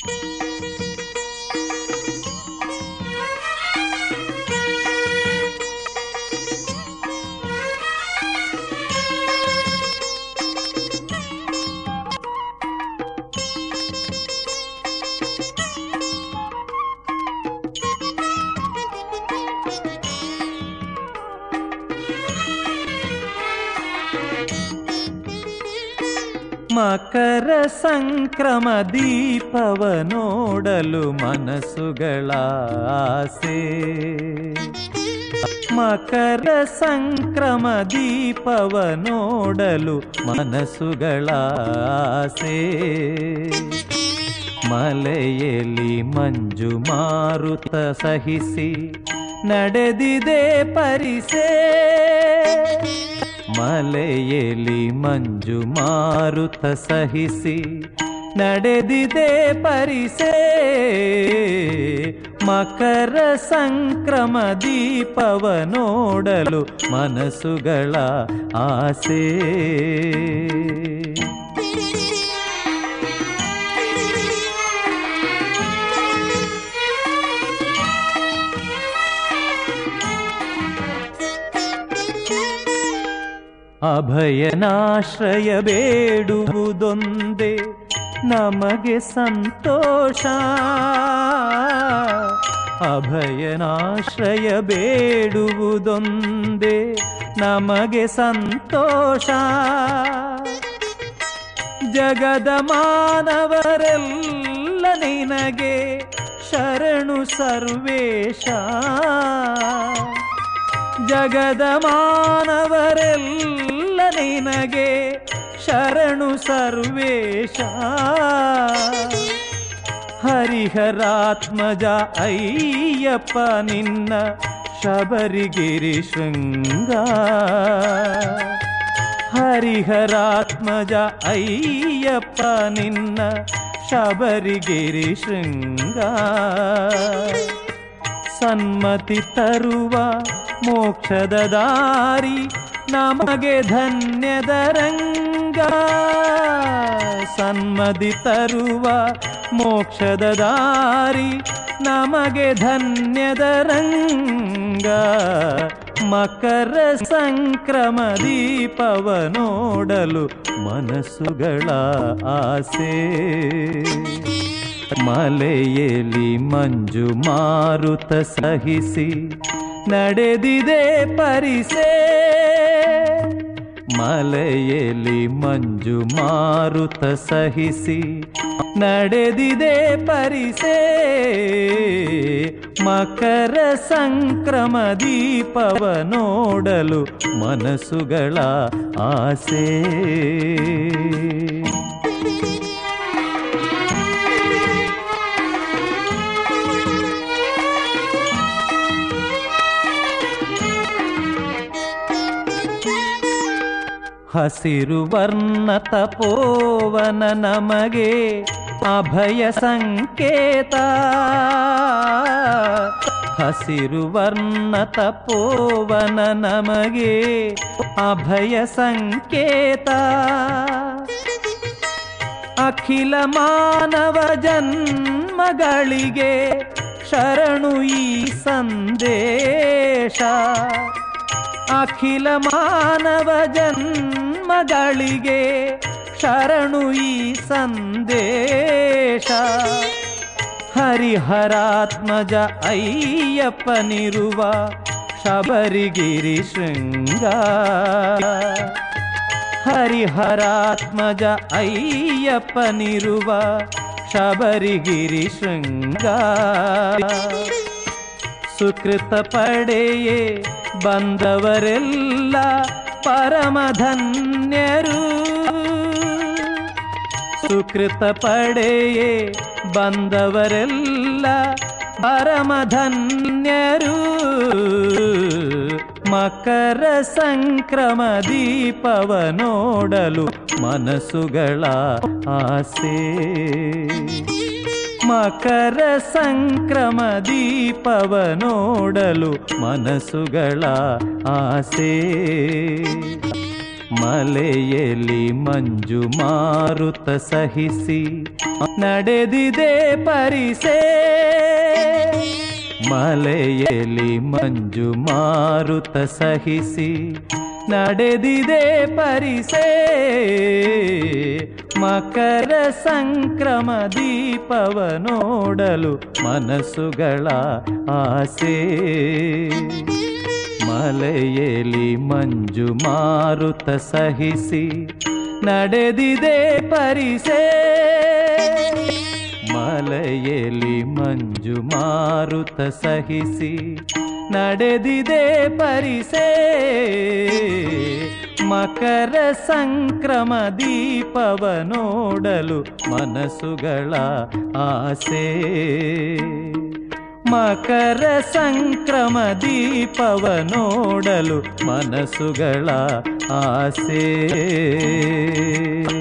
ಮಕರ ಸಂಕ್ರಮ ದೀಪವ ನೋಡಲು ಮನಸ್ಸುಗಳ ಆಸೆ ಮಕರ ಸಂಕ್ರಮ ದೀಪವ ನೋಡಲು ಮನಸ್ಸುಗಳ ಆಸೆ ಮಲೆಯಲ್ಲಿ ಮಂಜು ಮಾರುತ ಸಹಿಸಿ ನಡೆದಿದೆ ಪರಿಸೆ ಮಲೆಯಲ್ಲಿ ಮಂಜು ಮಾರುತ ಸಹಿಸಿ ನಡೆದಿದೆ ಪರಿಸೆ ಮಕರ ಸಂಕ್ರಮ ದೀಪವ ನೋಡಲು ಮನಸ್ಸುಗಳ ಆಸೆ ಅಭಯನಾಶ್ರಯ ಬೇಡುವುದೊಂದೇ ನಮಗೆ ಸಂತೋಷ ಅಭಯನಾಶ್ರಯ ಬೇಡುವುದೊಂದೇ ನಮಗೆ ಸಂತೋಷ ಜಗದ ಮಾನವರೆಲ್ಲ ನಿನಗೆ ಶರಣು ಸರ್ವೇಶ ಜಗದ ಮಾನವರೆಲ್ಲ ನಿನಗೆ ಶರಣು ಸರ್ವೇಶ ಹರಿಹರಾತ್ಮಜ ಅಯ್ಯಪ್ಪ ನಿನ್ನ ಶಬರಿಗಿರಿ ಶೃಂಗ ಹರಿಹರಾತ್ಮಜ ಅಯ್ಯಪ್ಪ ನಿನ್ನ ಶಬರಿಗಿರಿ ಶೃಂಗ ಸನ್ಮತಿ ತರುವ ಮೋಕ್ಷದ ದಾರಿ ನಮಗೆ ಧನ್ಯದ ರಂಗ ಸನ್ಮತಿ ತರುವ ಮೋಕ್ಷದ ದಾರಿ ನಮಗೆ ಧನ್ಯದ ರಂಗ ಮಕರ ಸಂಕ್ರಮ ದೀಪವ ನೋಡಲು ಮನಸ್ಸುಗಳ ಆಸೆ ಮಲೆಯಲ್ಲಿ ಮಂಜು ಮಾರುತ ಸಹಿಸಿ ನಡೆದಿದೆ ಪರಿಸೆ ಮಲೆಯಲ್ಲಿ ಮಂಜು ಮಾರುತ ಸಹಿಸಿ ನಡೆದಿದೆ ಪರಿಸೆ ಮಕರ ಸಂಕ್ರಮ ದೀಪವ ನೋಡಲು ಮನಸ್ಸುಗಳ ಆಸೆ ಹಸಿರು ವರ್ಣ ತಪೋವನ ನಮಗೆ ಅಭಯ ಸಂಕೇತ ಹಸಿರು ವರ್ಣ ತಪೋವನ ನಮಗೆ ಅಭಯ ಸಂಕೇತ ಅಖಿಲ ಮಾನವ ಜನ್ಮಗಳಿಗೆ ಶರಣು ಈ ಸಂದೇಶ ಅಖಿಲ ಮಾನವ ಜನ್ಮಗಳಿಗೆ ಶರಣು ಈ ಸಂದೇಶ ಹರಿಹರಾತ್ಮಜ ಅಯ್ಯಪ್ಪನಿರುವ ಶಬರಿಗಿರಿ ಶೃಂಗ ಹರಿಹರಾತ್ಮಜ ಅಯ್ಯಪ್ಪನಿರುವ ಶಬರಿಗಿರಿ ಶೃಂಗ ಸುಕೃತ ಪಡೆಯೇ ಬಂದವರೆಲ್ಲ ಪರಮಧನ್ಯರು ಸುಕೃತ ಪಡೆಯೇ ಬಂದವರೆಲ್ಲ ಪರಮಧನ್ಯರು ಮಕರ ಸಂಕ್ರಮ ದೀಪವ ನೋಡಲು ಮನಸ್ಸುಗಳ ಆಸೆ ಮಕರ ಸಂಕ್ರಮ ದೀಪವ ನೋಡಲು ಮನಸ್ಸುಗಳ ಆಸೆ ಮಲೆಯಲ್ಲಿ ಮಂಜು ಮಾರುತ ಸಹಿಸಿ ನಡೆದಿದೆ ಪರಿಸೆ ಮಲೆಯಲ್ಲಿ ಮಂಜು ಮಾರುತ ಸಹಿಸಿ ನಡೆದಿದೆ ಪರಿಸೆ ಮಕರ ಸಂಕ್ರಮ ದೀಪವ ನೋಡಲು ಮನಸ್ಸುಗಳ ಆಸೆ ಮಲೆಯಲ್ಲಿ ಮಂಜು ಮಾರುತ ಸಹಿಸಿ ನಡೆದಿದೆ ಪರಿಸೆ ಮಲೆಯಲ್ಲಿ ಮಂಜು ಮಾರುತ ಸಹಿಸಿ ನಡೆದಿದೆ ಪರಿಸೆ ಮಕರ ಸಂಕ್ರಮ ದೀಪವ ನೋಡಲು ಮನಸ್ಸುಗಳ ಆಸೆ ಮಕರ ಸಂಕ್ರಮ ದೀಪವ ನೋಡಲು ಮನಸ್ಸುಗಳ ಆಸೆ